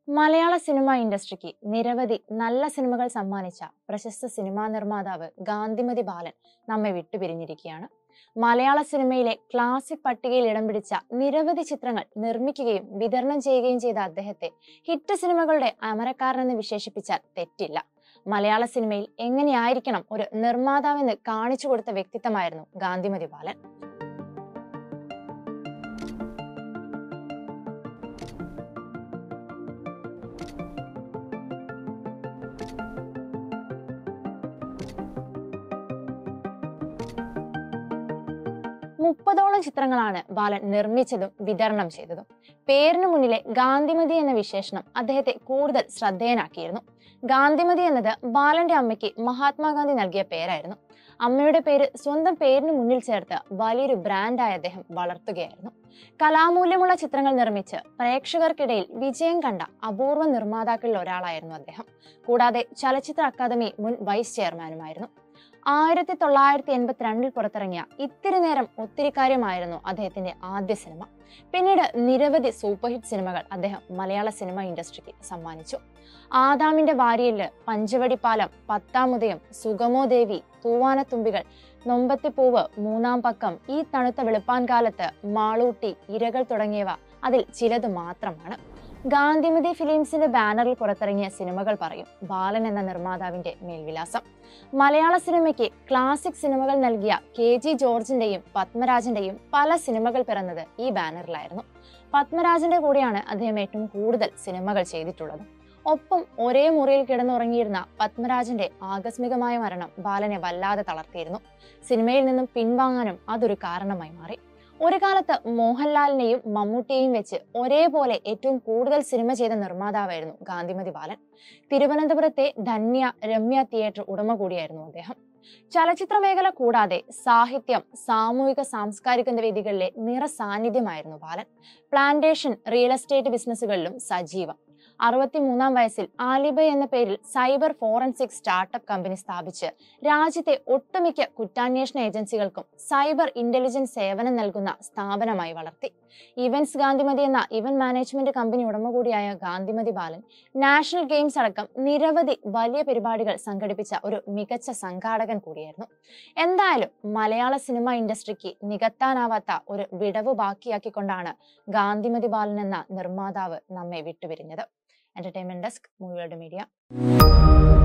മലയാള സിനിമാ ഇൻഡസ്ട്രിക്ക് നിരവധി നല്ല സിനിമകൾ സമ്മാനിച്ച പ്രശസ്ത സിനിമാ നിർമ്മാതാവ് ഗാന്ധിമതി ബാലൻ നമ്മെ വിട്ടുപിരിഞ്ഞിരിക്കുകയാണ് മലയാള സിനിമയിലെ ക്ലാസിക് പട്ടികയിൽ ഇടം പിടിച്ച നിരവധി ചിത്രങ്ങൾ നിർമ്മിക്കുകയും വിതരണം ചെയ്യുകയും ചെയ്ത അദ്ദേഹത്തെ ഹിറ്റ് സിനിമകളുടെ അമരക്കാരനെന്ന് വിശേഷിപ്പിച്ചാൽ തെറ്റില്ല മലയാള സിനിമയിൽ എങ്ങനെയായിരിക്കണം ഒരു നിർമ്മാതാവെന്ന് കാണിച്ചു കൊടുത്ത വ്യക്തിത്വമായിരുന്നു ഗാന്ധിമതി ബാലൻ മുപ്പതോളം ചിത്രങ്ങളാണ് ബാലൻ നിർമ്മിച്ചതും വിതരണം ചെയ്തതും പേരിനു മുന്നിലെ ഗാന്ധിമതി എന്ന വിശേഷണം അദ്ദേഹത്തെ കൂടുതൽ ശ്രദ്ധേയനാക്കിയിരുന്നു ഗാന്ധിമതി എന്നത് ബാലന്റെ അമ്മയ്ക്ക് മഹാത്മാഗാന്ധി നൽകിയ പേരായിരുന്നു അമ്മയുടെ പേര് സ്വന്തം പേരിന് മുന്നിൽ ചേർത്ത് വലിയൊരു ബ്രാൻഡായി അദ്ദേഹം വളർത്തുകയായിരുന്നു കലാമൂല്യമുള്ള ചിത്രങ്ങൾ നിർമ്മിച്ച് പ്രേക്ഷകർക്കിടയിൽ വിജയം കണ്ട അപൂർവ നിർമ്മാതാക്കളിൽ ഒരാളായിരുന്നു അദ്ദേഹം കൂടാതെ ചലച്ചിത്ര അക്കാദമി മുൻ വൈസ് ചെയർമാനുമായിരുന്നു ആയിരത്തി തൊള്ളായിരത്തി എൺപത്തിരണ്ടിൽ പുറത്തിറങ്ങിയ ഇത്തിരി നേരം ഒത്തിരി കാര്യമായിരുന്നു അദ്ദേഹത്തിന്റെ ആദ്യ സിനിമ പിന്നീട് നിരവധി സൂപ്പർ ഹിറ്റ് സിനിമകൾ അദ്ദേഹം മലയാള സിനിമ ഇൻഡസ്ട്രിക്ക് സമ്മാനിച്ചു ആദാമിന്റെ വാരിയല് പഞ്ചവടിപ്പാലം പത്താമുദയം സുഗമോ ദേവി തൂവാനത്തുമ്പികൾ നൊമ്പത്തിപ്പൂവ് മൂന്നാം പക്കം ഈ തണുത്ത വെളുപ്പാൻ കാലത്ത് മാളൂട്ടി ഇരകൾ തുടങ്ങിയവ അതിൽ ചിലത് മാത്രമാണ് ഗാന്ധിമതി ഫിലിംസിന്റെ ബാനറിൽ പുറത്തിറങ്ങിയ സിനിമകൾ പറയും ബാലൻ എന്ന നിർമ്മാതാവിന്റെ മേൽവിലാസം മലയാള സിനിമയ്ക്ക് ക്ലാസിക് സിനിമകൾ നൽകിയ കെ ജി ജോർജിന്റെയും പത്മരാജന്റെയും പല സിനിമകൾ പിറന്നത് ഈ ബാനറിലായിരുന്നു പത്മരാജന്റെ കൂടെയാണ് അദ്ദേഹം ഏറ്റവും കൂടുതൽ സിനിമകൾ ചെയ്തിട്ടുള്ളത് ഒപ്പം ഒരേ മുറിയിൽ കിടന്നുറങ്ങിയിരുന്ന പത്മരാജന്റെ ആകസ്മികമായ മരണം ബാലനെ വല്ലാതെ തളർത്തിയിരുന്നു സിനിമയിൽ നിന്നും പിൻവാങ്ങാനും അതൊരു കാരണമായി മാറി ഒരു കാലത്ത് മോഹൻലാലിനെയും മമ്മൂട്ടിയെയും വെച്ച് ഒരേപോലെ ഏറ്റവും കൂടുതൽ സിനിമ ചെയ്ത നിർമ്മാതാവായിരുന്നു ഗാന്ധിമതി ബാലൻ തിരുവനന്തപുരത്തെ ധന്യ രമ്യ തിയേറ്റർ ഉടമ കൂടിയായിരുന്നു അദ്ദേഹം ചലച്ചിത്ര മേഖല കൂടാതെ സാഹിത്യം സാമൂഹിക സാംസ്കാരിക വേദികളിലെ നിറ സാന്നിധ്യമായിരുന്നു ബാലൻ പ്ലാന്റേഷൻ റിയൽ എസ്റ്റേറ്റ് ബിസിനസ്സുകളിലും സജീവം അറുപത്തിമൂന്നാം വയസ്സിൽ ആലിബ എന്ന പേരിൽ സൈബർ ഫോറൻസിക് സ്റ്റാർട്ടപ്പ് കമ്പനി സ്ഥാപിച്ച് രാജ്യത്തെ ഒട്ടുമിക്ക കുറ്റാന്വേഷണ ഏജൻസികൾക്കും സൈബർ ഇന്റലിജൻസ് സേവനം നൽകുന്ന സ്ഥാപനമായി വളർത്തി ഇവന്റ്സ് ഗാന്ധിമതി എന്ന ഇവന്റ് മാനേജ്മെന്റ് കമ്പനി ഉടമ കൂടിയായ ഗാന്ധിമതി ബാലൻ നാഷണൽ ഗെയിംസ് അടക്കം നിരവധി വലിയ പരിപാടികൾ സംഘടിപ്പിച്ച ഒരു മികച്ച സംഘാടകൻ കൂടിയായിരുന്നു എന്തായാലും മലയാള സിനിമ ഇൻഡസ്ട്രിക്ക് നികത്താനാവാത്ത ഒരു വിടവ് ബാക്കിയാക്കിക്കൊണ്ടാണ് ഗാന്ധിമതി ബാലൻ എന്ന നിർമ്മാതാവ് നമ്മെ വിട്ടുപിരിഞ്ഞത് എന്റർടൈൻമെന്റ് ഡെസ്ക് മൂവികളുടെ മീഡിയ